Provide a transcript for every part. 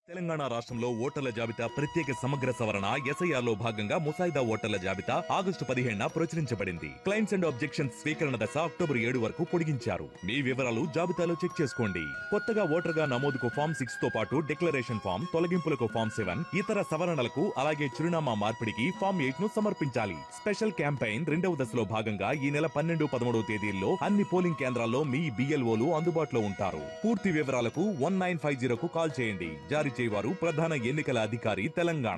తెలంగాణ రాష్ట్రంలో ఓటర్ల జాబితా ప్రత్యేక సమగ్ర సవరణ ఎస్ఐఆర్ లో భాగంగా ముసాయిదా ఓటర్ల జాబితా ఆగస్టు పదిహేడున ప్రచురించబడింది క్లైమ్స్ అండ్ ఆబ్జెక్షన్స్ స్వీకరణ దశ అక్టోబర్ ఏడు వరకు పొడిగించారు మీ వివరాలు జాబితాలో చెక్ చేసుకోండి కొత్తగా ఓటర్ గా నమోదుకు ఫామ్ సిక్స్ తో పాటు డిక్లరేషన్ ఫామ్ తొలగింపులకు ఫామ్ సెవెన్ ఇతర సవరణలకు అలాగే చిరునామా మార్పిడికి ఫామ్ ఎయిట్ ను సమర్పించాలి స్పెషల్ క్యాంపెయిన్ రెండవ దశలో భాగంగా ఈ నెల పన్నెండు పదమూడవ తేదీల్లో అన్ని పోలింగ్ కేంద్రాల్లో మీ బిఎల్ఓలు అందుబాటులో ఉంటారు పూర్తి వివరాలకు వన్ నైన్ ఫైవ్ జీరోకు కాల్ చేయండి జారీ చేయవారు ప్రధాన ఎన్నికల అధికారి తెలంగాణ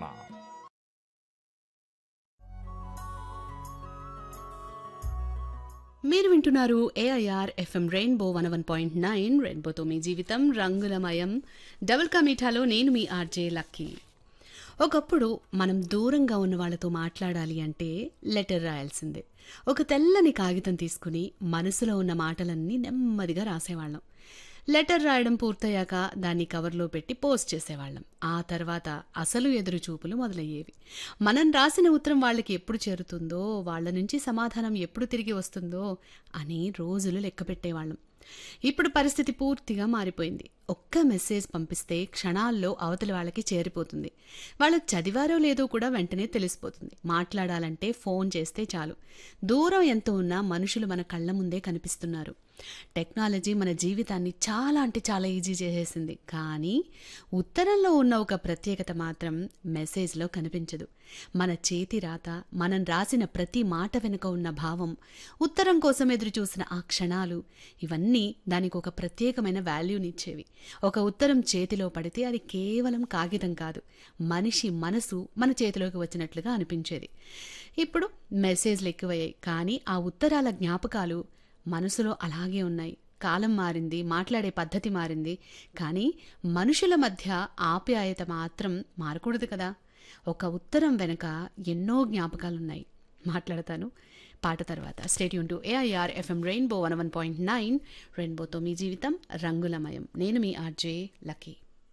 మీరు వింటున్నారు AIR FM rainbow one one point nine రెయిన్బోతో మీ జీవితం రంగులమయం డబుల్ కా మీఠాలో నేను మీ ఆర్జే లక్కీ ఒకప్పుడు మనం దూరంగా ఉన్న వాళ్ళతో మాట్లాడాలి అంటే లెటర్ రాయాల్సిందే ఒక తెల్లని కాగితం తీసుకుని మనసులో ఉన్న మాటలన్నీ నెమ్మదిగా రాసేవాళ్ళం లెటర్ రాయడం పూర్తయ్యాక దాన్ని కవర్లో పెట్టి పోస్ట్ చేసేవాళ్ళం ఆ తర్వాత అసలు ఎదురు చూపులు మొదలయ్యేవి మనం రాసిన ఉత్తరం వాళ్ళకి ఎప్పుడు చేరుతుందో వాళ్ళ నుంచి సమాధానం ఎప్పుడు తిరిగి వస్తుందో అని రోజులు లెక్క పెట్టేవాళ్ళం ఇప్పుడు పరిస్థితి పూర్తిగా మారిపోయింది ఒక్క మెసేజ్ పంపిస్తే క్షణాల్లో అవతలి వాళ్ళకి చేరిపోతుంది వాళ్ళు చదివారో లేదో కూడా వెంటనే తెలిసిపోతుంది మాట్లాడాలంటే ఫోన్ చేస్తే చాలు దూరం ఎంత ఉన్నా మనుషులు మన కళ్ళ ముందే కనిపిస్తున్నారు టెక్నాలజీ మన జీవితాన్ని చాలా అంటే చాలా ఈజీ చేసేసింది కానీ ఉత్తరంలో ఉన్న ఒక ప్రత్యేకత మాత్రం మెసేజ్లో కనిపించదు మన చేతి రాత మనం రాసిన ప్రతి మాట వెనుక ఉన్న భావం ఉత్తరం కోసం ఎదురు చూసిన ఆ క్షణాలు ఇవన్నీ దానికి ఒక ప్రత్యేకమైన వాల్యూనిచ్చేవి ఒక ఉత్తరం చేతిలో పడితే అది కేవలం కాగితం కాదు మనిషి మనసు మన చేతిలోకి వచ్చినట్లుగా అనిపించేది ఇప్పుడు మెసేజ్లు ఎక్కువయ్యాయి కానీ ఆ ఉత్తరాల జ్ఞాపకాలు మనసులో అలాగే ఉన్నాయి కాలం మారింది మాట్లాడే పద్ధతి మారింది కానీ మనుషుల మధ్య ఆప్యాయత మాత్రం మారకూడదు కదా ఒక ఉత్తరం వెనుక ఎన్నో జ్ఞాపకాలున్నాయి మాట్లాడతాను పాట తర్వాత stay tuned to AIR FM rainbow one one point nine రెయిన్బోతో మీ జీవితం రంగులమయం నేను మీ RJ Lucky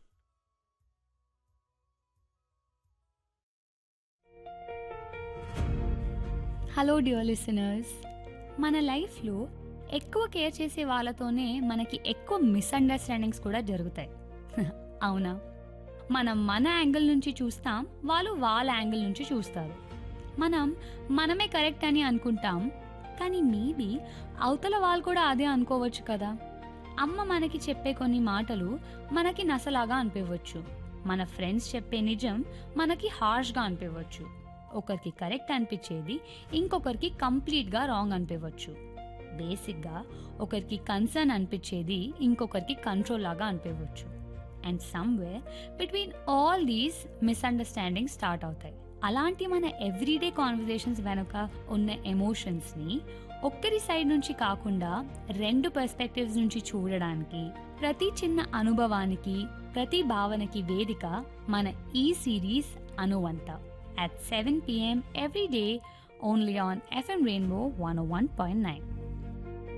hello dear listeners మన లైఫ్లో ఎక్కువ కేర్ చేసే వాళ్ళతోనే మనకి ఎక్కువ మిస్అండర్స్టాండింగ్స్ కూడా జరుగుతాయి అవునా మనం మన యాంగిల్ నుంచి చూస్తాం వాళ్ళు వాళ్ళ యాంగిల్ నుంచి చూస్తారు మనం మనమే కరెక్ట్ అని అనుకుంటాం కానీ మేబీ అవతల వాళ్ళు కూడా అదే అనుకోవచ్చు కదా అమ్మ మనకి చెప్పే కొన్ని మాటలు మనకి నసలాగా అనిపించవచ్చు మన ఫ్రెండ్స్ చెప్పే నిజం మనకి హార్ష్గా అనిపించవచ్చు ఒకరికి కరెక్ట్ అనిపించేది ఇంకొకరికి కంప్లీట్గా రాంగ్ అనిపించవచ్చు బేసిక్గా ఒకరికి కన్సర్న్ అనిపించేది ఇంకొకరికి కంట్రోల్ లాగా అనిపించవచ్చు and somewhere between all these misunderstanding start అవుతాయి అలాంటి మన ఎవ్రీడే కాన్వర్జేషన్స్ వెనుక ఉన్న ఎమోషన్స్ని ఒక్కరి సైడ్ నుంచి కాకుండా రెండు పర్స్పెక్టివ్స్ నుంచి చూడడానికి ప్రతి చిన్న అనుభవానికి ప్రతి భావనకి వేదిక మన ఈ సిరీస్ అనువంత at 7 p.m. every day only on FM Rainbow 101.9.